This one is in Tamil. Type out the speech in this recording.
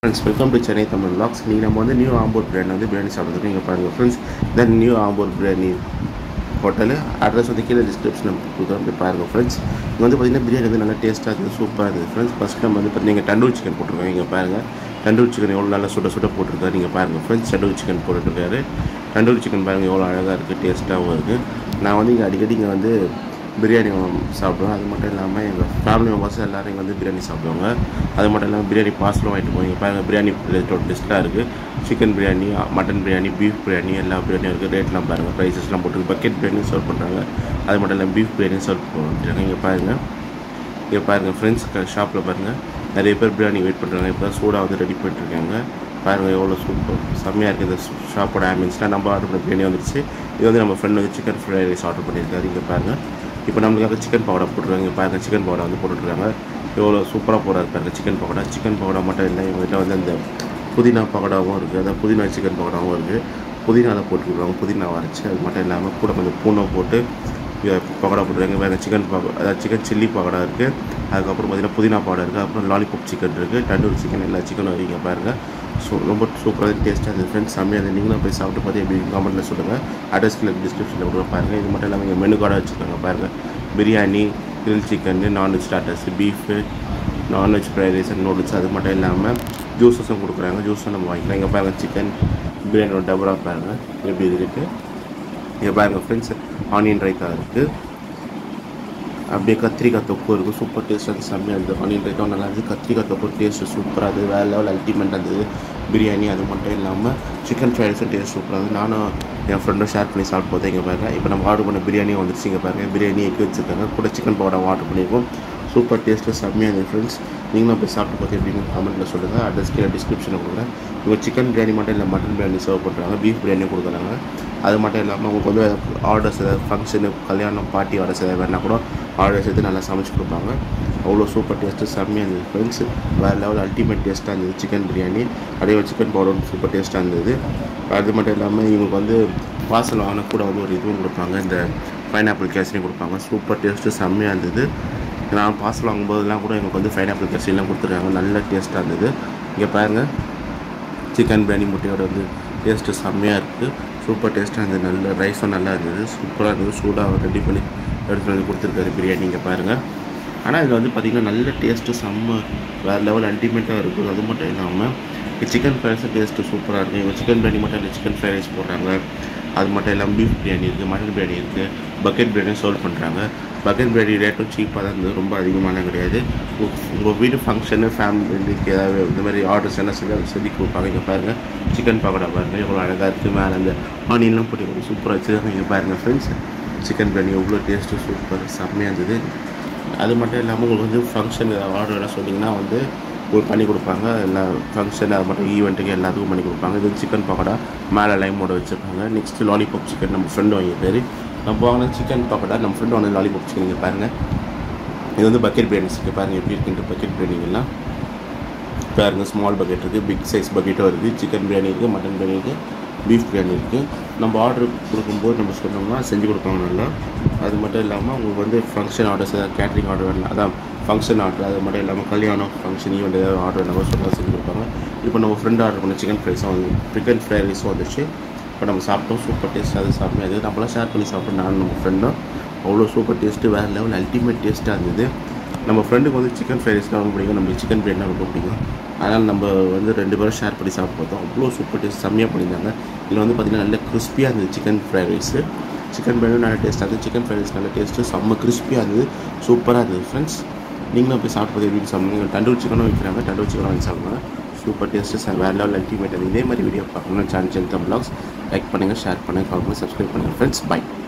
friends welcome to Chennai Tamil vlogs நீ நம்ம வந்து நியூ ஆம்பூர் பிரியாணி வந்து பிரியாணி சாப்பிட்றதுக்கு இங்கே பாருங்கள் friends then new Ambur biryani hotel address வந்து கீழே டிஸ்கிரிப்ஷனில் கொடுக்குறோம் போய் பாருங்கள் ஃப்ரெண்ட்ஸ் இங்கே வந்து பார்த்திங்கன்னா பிரியாணி வந்து நல்லா டேஸ்ட்டாக இருக்குது சூப்பராக இருக்குது ஃப்ரெண்ட்ஸ் ஃபஸ்ட் டைம் வந்து பார்த்தீங்கன்னா தண்டூர் சிக்கன் போட்டிருக்காங்க இங்கே பாருங்கள் தண்டூர் சிக்கன் எவ்வளோ நல்லா சுட சுட போட்டிருக்காரு நீங்கள் பாருங்கள் ஃப்ரெண்ட்ஸ் தண்டூர் சிக்கன் போட்டுருக்காரு தண்டூர் சிக்கன் பாருங்கள் எவ்வளோ அழகாக இருக்குது டேஸ்ட்டாகவும் இருக்குது நான் வந்து இங்கே அடிக்கடி இங்கே வந்து பிரியாணி சாப்பிடுவேன் அது மட்டும் இல்லாமல் எங்கள் ஃபேமிலி மெம்பர்ஸ் எல்லோரும் இங்கே வந்து பிரியாணி சாப்பிடுவாங்க அது மட்டும் இல்லாமல் பிரியாணி பார்சலும் வாங்கிட்டு போவோம் இங்கே பாருங்கள் பிரியாணி பிளேட்டோட லிஸ்ட்டாக இருக்குது chicken biryani mutton biryani beef biryani எல்லா பிரியாணியும் இருக்குது ரேட்லாம் பாருங்கள் ப்ரைஸஸ்லாம் போட்டு பக்கெட் பிரியாணி சர்வ் பண்ணுறாங்க அது மட்டும் இல்லாமல் பீஃப் பிரியாணி சர்வ் பண்ணுறாங்க இங்கே பாருங்கள் இங்கே பாருங்கள் ஃப்ரெண்ட்ஸ் ஷாப்பில் பாருங்கள் நிறைய பேர் பிரியாணி வெயிட் பண்ணுறாங்க இப்போ தான் சூடாக வந்து ரெடி பண்ணிட்டுருக்காங்க பாருங்கள் எவ்வளோ சூப்பர் செம்மையாக இருக்குது இந்த ஷாப்போட ஆம்பியன்ஸ்லாம் நம்ம ஆர்டர் பண்ண பிரியாணி வந்துருச்சு இது வந்து நம்ம ஃப்ரெண்ட் வந்து சிக்கன் ஃப்ரைட் ரைஸ் ஆர்டர் பண்ணியிருக்காரு இங்கே பாருங்கள் இப்போ நம்மளுக்காக சிக்கன் பக்கோடா போட்டுருக்காங்க இங்கே பாருங்கள் சிக்கன் பக்கோடா வந்து போட்டுட்ருக்காங்க எவ்வளோ சூப்பராக போகிறாரு பாருங்க சிக்கன் பக்கோடா சிக்கன் பக்கோடா மட்டும் இல்லை இவங்ககிட்ட வந்து அந்த புதினா பக்கோடாவும் இருக்குது அதாவது புதினா சிக்கன் பக்கோடாவும் இருக்குது புதினாவில் போட்டுருக்காங்க புதினா அரைச்சி அது மட்டும் இல்லாமல் கூட கொஞ்சம் பூனை போட்டு இங்க பக்கோடா போட்டுருக்காங்க வேறு சிக்கன் பக்கோ அதாவது சிக்கன் சில்லி பக்கோடா இருக்குது அதுக்கப்புறம் பார்த்திங்கன்னா புதினா பக்கோடா இருக்குது அப்புறம் லாலிபாப் சிக்கன் இருக்குது தண்டூரி சிக்கன் எல்லா சிக்கனும் இங்கே பாருங்கள் ஸோ ரொம்ப சூப்பராக டேஸ்ட்டாக இருந்தது ஃப்ரெண்ட்ஸ் செம்மையாக இருந்தது நீங்களும் போய் சாப்பிட்டு பார்த்து எப்படி கமெண்ட்டில் சொல்லுங்கள் அட்ரஸ் கீழே டிஸ்கிரிப்ஷனில் கூட பாருங்கள் இது மட்டும் இல்லாமல் இங்கே மெனு கார்டாக வச்சுருக்காங்க பாருங்கள் biryani grill chicken non veg starters beef non veg fried rice and noodles அது மட்டும் இல்லாமல் ஜூஸஸும் கொடுக்குறாங்க ஜூஸும் நம்ம வாங்கிக்கலாம் இங்கே பாருங்கள் சிக்கன் பிரியாணியோட டபுளாக பாருங்கள் எப்படி இருக்குது இங்கே பாருங்கள் ஃப்ரெண்ட்ஸ் ஆனியன் ரைத்தா இருக்குது அப்படியே கத்திரிக்காய் தொக்கு இருக்குது சூப்பர் டேஸ்ட் அது செம்மையாக இருந்தது ஆனியன் ரைத்தா நல்லா இருந்தது கத்திரிக்காய் தொக்கு டேஸ்ட்டு சூப்பராக இருந்தது வேறு லெவல் அல்டிமேட்டாக இருந்தது பிரியாணி அது மட்டும் இல்லாமல் சிக்கன் ஃப்ரைட் ரைஸும் டேஸ்ட் சூப்பராக இருந்தது நானும் என் ஃப்ரெண்டும் ஷேர் பண்ணி சாப்பிட்டு போதே இங்கே பாருங்க இப்போ நம்ம ஆர்டர் பண்ண பிரியாணியும் வந்துருச்சு இங்கே பாருங்கள் பிரியாணி எக்கி வச்சுருக்காங்க கூட சிக்கன் பவுடர் ஆர்டர் பண்ணியிருக்கோம் சூப்பர் டேஸ்ட்டு செம்மையாக இருந்தது ஃப்ரெண்ட்ஸ் நீங்களும் போய் சாப்பிட்டு பார்த்து எப்படின்னு கமெண்ட்டில் சொல்லுங்கள் அட்ரஸ் கீழே டிஸ்கிரிப்ஷனில் கொடுக்குறேன் இவங்க சிக்கன் பிரியாணி மட்டும் இல்லை மட்டன் பிரியாணி சர்வ் பண்ணுறாங்க பீஃப் பிரியாணி கொடுக்குறாங்க அது மட்டும் இல்லாமல் உங்களுக்கு வந்து ஆர்டர்ஸ் ஏதாவது ஃபங்க்ஷனு கல்யாணம் பார்ட்டி ஆர்டர்ஸ் ஏதாவது வேணால் கூட ஆர்டர்ஸ் எடுத்து நல்லா சமைச்சு கொடுப்பாங்க அவ்வளோ சூப்பர் டேஸ்ட்டு செம்மையாக இருந்தது ஃப்ரெண்ட்ஸ் வேறு லெவல் அல்டிமேட் டேஸ்ட்டாக இருந்தது சிக்கன் பிரியாணி அதே சிக்கன் பவுடர் சூப்பர் டேஸ்ட்டாக இருந்தது அது மட்டும் இல்லாமல் இவங்களுக்கு வந்து பார்சல் வாங்கின கூட வந்து ஒரு இதுவும் கொடுப்பாங்க இந்த பைனாப்பிள் கேசரியும் கொடுப்பாங்க சூப்பர் டேஸ்ட்டு செம்மையாக இருந்தது நான் பார்சல் வாங்கும்போதெல்லாம் கூட எங்களுக்கு வந்து பைனாப்பிள் கேசரிலாம் கொடுத்துருக்காங்க நல்ல டேஸ்ட்டாக இருந்தது இங்கே பாருங்கள் சிக்கன் பிரியாணி முட்டையோட வந்து டேஸ்ட்டு செம்மையாக இருக்குது சூப்பர் டேஸ்ட்டாக இருந்தது நல்ல ரைஸும் நல்லா இருந்தது சூப்பராக இருந்தது சூடாக ரெடி பண்ணி எடுத்துகிட்டு வந்து கொடுத்துருக்காரு பிரியாணி இங்கே பாருங்கள் ஆனால் இதில் வந்து பார்த்திங்கன்னா நல்ல டேஸ்ட்டு செம்ம வேறு லெவல் அல்டிமேட்டாக இருக்குது அது மட்டும் இல்லாமல் சிக்கன் ஃப்ரைட் ரைஸும் டேஸ்ட்டு சூப்பராக இருக்குது இவங்க சிக்கன் பிரியாணி மட்டும் இல்லை சிக்கன் ஃப்ரைட் ரைஸ் போடுறாங்க அது மட்டும் இல்லாமல் பீஃப் பிரியாணி இருக்குது மட்டன் பிரியாணி இருக்குது பக்கெட் பிரியாணி சர்வ் பண்ணுறாங்க பக்கெட் பிரியாணி ரேட்டும் சீப்பாக தான் இருந்தது ரொம்ப அதிகமாலாம் கிடையாது உங்கள் வீட்டு ஃபங்க்ஷனு ஃபேமிலிக்கு ஏதாவது இந்த மாதிரி ஆர்டர்ஸ் எல்லாம் செஞ்சு செஞ்சு கொடுப்பாங்க இங்கே பாருங்கள் சிக்கன் பக்கோடா பாருங்கள் எவ்வளோ அழகாக இருக்குது மேலே அந்த ஆனியன்லாம் போட்டு சூப்பராக வச்சுருக்காங்க இங்கே பாருங்கள் ஃப்ரெண்ட்ஸ் சிக்கன் பிரியாணி எவ்வளோ டேஸ்ட்டு சூப்பர் செம்மையாக இருந்தது அது மட்டும் இல்லாமல் உங்களுக்கு வந்து ஃபங்க்ஷன் ஆர்டர் எல்லாம் சொன்னீங்கன்னா வந்து உங்களுக்கு பண்ணி கொடுப்பாங்க எல்லா ஃபங்க்ஷன் அது மட்டும் ஈவெண்ட்டுக்கு எல்லாத்துக்கும் பண்ணி கொடுப்பாங்க இது சிக்கன் பக்கோடா மேலே லைமோட வச்சுருக்காங்க நெக்ஸ்ட்டு லாலிபாப் சிக்கன் நம்ம ஃப்ரெண்டு வாங்கி பேர் நம்ம வாங்கின சிக்கன் பக்கோடா நம்ம ஃப்ரெண்டு வாங்கின லாலிபாப் சிக்கன் இங்கே பாருங்கள் இது வந்து பக்கெட் பிரியாணிஸ் இங்கே பாருங்கள் எப்படி இருக்குன்ட்டு பக்கெட் பிரியாணிங்கெல்லாம் பாருங்கள் ஸ்மால் பக்கெட் இருக்குது பிக் சைஸ் பக்கெட்டும் இருக்குது சிக்கன் பிரியாணி இருக்குது மட்டன் பிரியாணி இருக்குது பீஃப் பிரியாணி இருக்குது நம்ம ஆர்டர் கொடுக்கும்போது நம்ம சொன்னோம்னா செஞ்சு கொடுப்பாங்க நல்லா அது மட்டும் இல்லாமல் உங்களுக்கு வந்து ஃபங்க்ஷன் ஆர்டர்ஸ் ஏதாவது கேட்ரிங் ஆர்டர் வேணும் அதான் ஃபங்க்ஷன் ஆர்டர் அது மட்டும் இல்லாமல் கல்யாணம் ஃபங்க்ஷன் ஈவெண்ட் ஏதாவது ஆர்டர் வேணாலும் சொன்னால் செஞ்சு கொடுப்பாங்க இப்போ நம்ம ஃப்ரெண்ட் ஆர்டர் பண்ண சிக்கன் ஃப்ரைஸும் வந்து சிக்கன் ஃப்ரை ரைஸும் வந்துச்சு இப்போ நம்ம சாப்பிட்டோம் சூப்பர் டேஸ்ட் அது சாப்பிட்டோம் அது நம்மளாம் ஷேர் பண்ணி சாப்பிட்டோம் நானும் நம்ம ஃப்ரெண்டும் அவ்வளோ சூப்பர் டேஸ்ட்டு வேறு லெவல் அல்டிமேட் டேஸ்ட்டாக இருந்தது நம்ம ஃப்ரெண்டுக்கு வந்து சிக்கன் ஃப்ரை ரைஸ்லாம் ரொம்ப பிடிக்கும் நம்மளுக்கு சிக்கன் பிரியாணி ரொம்ப பிடிக்கும் அதனால் நம்ம வந்து ரெண்டு பேரும் ஷேர் பண்ணி சாப்பிட்டு பார்த்தோம் அவ்வளோ சூப்பர் டேஸ்ட் செம்மையாக பண்ணியிருந்தாங்க இதில் வந்து பார்த்திங்கன்னா நல்ல கிறிஸ்பியாக இருந்தது chicken fry rice chicken biryani நல்ல டேஸ்ட்டாக இருந்தது சிக்கன் ஃப்ரை ரைஸ் நல்ல டேஸ்ட்டு செம்ம கிறிஸ்பியாக இருந்தது சூப்பராக இருந்தது ஃப்ரெண்ட்ஸ் நீங்களும் போய் சாப்பிட்டு பார்த்து எப்படி சாப்பிடுங்க தண்டூர் சிக்கனும் விற்கிறாங்க தண்டூர் சிக்கனும் வாங்கி சாப்பிடுங்க சூப்பர் டேஸ்ட்டு வேறு லெவல் அல்டிமேட் இதே மாதிரி வீடியோ பார்க்கணும்னு சேனல் சேனல் பிளாக்ஸ் லைக் பண்ணுங்கள் ஷேர் பண்ணுங்கள் கமெண்ட் சப்ஸ்கிரைப் பண்ணுங்கள் ஃப்ரெண்ட்ஸ் பை